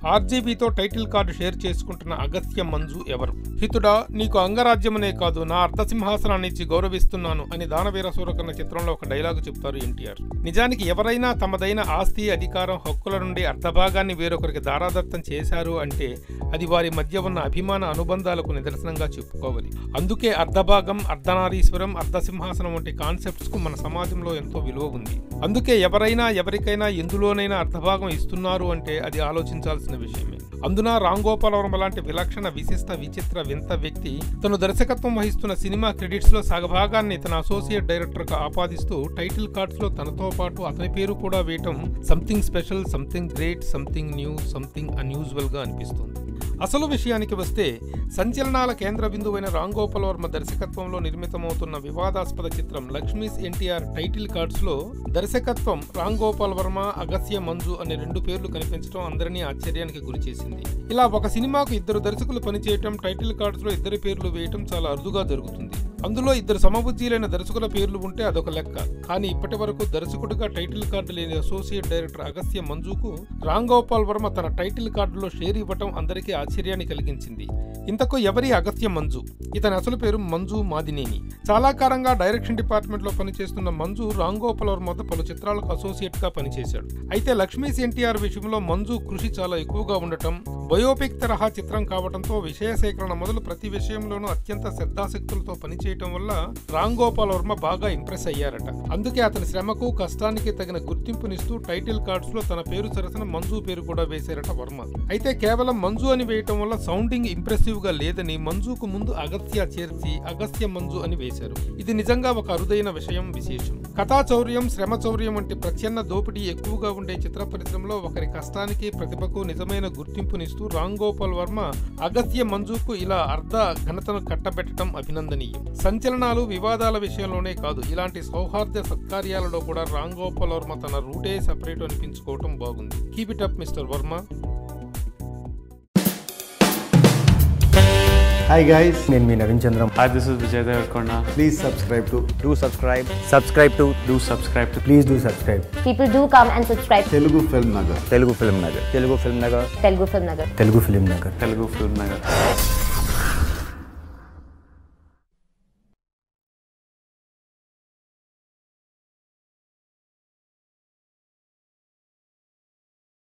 ఆర్జీబీతో title card share చేసుకుంటున్న అగస్త్య మంజు ఎవరు హితుడా నీకు అంగరాజ్యమనే కాదు నా అర్ధసింహాసనాన్ని ఇచ్చి గౌరవిస్తున్నాను అని దానవీర సూరకన్న చిత్రంలో ఒక డైలాగు చెప్తారు ఎన్టీఆర్ నిజానికి ఎవరైనా తమదైన ఆస్తి అధికారం హక్కుల నుండి అర్ధభాగాన్ని వేరొకరికి దారాదత్తం చేశారు అంటే అది వారి మధ్య ఉన్న అభిమాన అనుబంధాలకు నిదర్శనంగా చెప్పుకోవాలి అందుకే అర్ధభాగం అర్ధనారీశ్వరం అర్ధసింహాసనం వంటి కాన్సెప్ట్స్ కు మన సమాజంలో ఎంతో విలువ ఉంది అందుకే ఎవరైనా ఎవరికైనా ఎందులోనైనా అర్ధభాగం ఇస్తున్నారు అంటే అది ఆలోచించాల్సిన విషయమే అందున రాంగోపాలవరం లాంటి విలక్షణ విశిష్ట విచిత్ర వింత వ్యక్తి తను దర్శకత్వం వహిస్తున్న సినిమా క్రెడిట్స్ లో సగభాగాన్ని తన అసోసియేట్ డైరెక్టర్ గా ఆపాదిస్తూ టైటిల్ కార్డ్స్ లో తనతో పాటు అతని పేరు కూడా వేయటం something special something great something new something unusual గా అనిపిస్తుంది అసలు విషయానికి వస్తే సంచలనాల కేంద్ర బిందువైన రాంగోపాల్ వర్మ దర్శకత్వంలో నిర్మితమవుతున్న వివాదాస్పద చిత్రం లక్ష్మీస్ ఎన్టీఆర్ టైటిల్ కార్డ్స్ లో దర్శకత్వం రాంగోపాల్ వర్మ అగస్య మంజు అనే రెండు పేర్లు కనిపించడం అందరినీ ఆశ్చర్యానికి గురిచేసింది ఇలా ఒక సినిమాకు ఇద్దరు దర్శకులు పనిచేయటం టైటిల్ కార్డ్స్ లో ఇద్దరి పేర్లు వేయటం చాలా అరుదుగా జరుగుతుంది అందులో ఇద్దరు సమబుద్ధీలైన దర్శకుల పేర్లు ఉంటే అదొక లెక్క కానీ ఇప్పటి వరకు దర్శకుడిగా టైటిల్ కార్డు లేని అసోసియేట్ డైరెక్టర్ అగస్య మంజుకు రామ్ గోపాల్ వర్మ తన టైటిల్ కార్డులో షేర్ ఇవ్వటం అందరికీ ఆశ్చర్యాన్ని కలిగించింది ఇంతకు ఎవరి అగస్త్య మంజు ఇతని అసలు పేరు మంజు మాదినేని చాలా కాలంగా డైరెక్షన్ డిపార్ట్మెంట్ లో పనిచేస్తున్న మంజు రామ్ గోపాల్ వర్మ వద్ద పలు చిత్రాలకు అసోసియేట్ గా పనిచేశాడు అయితే లక్ష్మీస్ ఎన్టీఆర్ విషయంలో మంజు కృషి చాలా ఎక్కువగా ఉండటం బయోపిక్ తరహా చిత్రం కావడంతో విషయ సేకరణ మొదలు ప్రతి విషయంలోనూ అత్యంత శ్రద్ధాశక్తులతో పనిచేయటం వల్ల రామ్ గోపాల్ వర్మ బాగా ఇంప్రెస్ అయ్యారట అందుకే అతని శ్రమకు కష్టానికి తగిన గుర్తింపునిస్తూ టైటిల్ కార్డ్స్ లో తన పేరు సరసన మంజు పేరు కూడా వేశారట వర్మ అయితే కేవలం మంజు అని వేయటం వల్ల సౌండింగ్ ఇంప్రెసివ్ గా లేదని మంజుకు ముందు అగస్త్య చేర్చి అగస్త్య మంజు అని వేశారు ఇది నిజంగా ఒక అరుదైన విషయం విశేషం కథా చౌర్యం శ్రమ చౌర్యం వంటి ప్రచ్ఛన్న దోపిడీ ఎక్కువగా ఉండే చిత్ర పరిశ్రమలో ఒకరి కష్టానికి ప్రతిభకు నిజమైన గుర్తింపునిస్తూ రామ్ గోపాల్ వర్మ అగస్త్య మంజుకు ఇలా అర్ధ ఘనతను కట్టబెట్టడం అభినందనీయం సంచలనాలు వివాదాల విషయంలోనే కాదు ఇలాంటి సౌహార్ద సత్కార్యాలలో కూడా రామ్ గోపాల్ వర్మ తన రూటే సపరేట్ అనిపించుకోవటం బాగుంది keep it up mister Varma Hi guys, నేను మీ Naveen Chandram Hi, this is Vijay Devarkonda. please subscribe to do subscribe subscribe to Do subscribe to please do subscribe People do come and subscribe to Telugu Film Nagar. Telugu film Nagar Telugu film Nagar Telugu Film Nagar. Telugu film Nagar Telugu Film Nagar.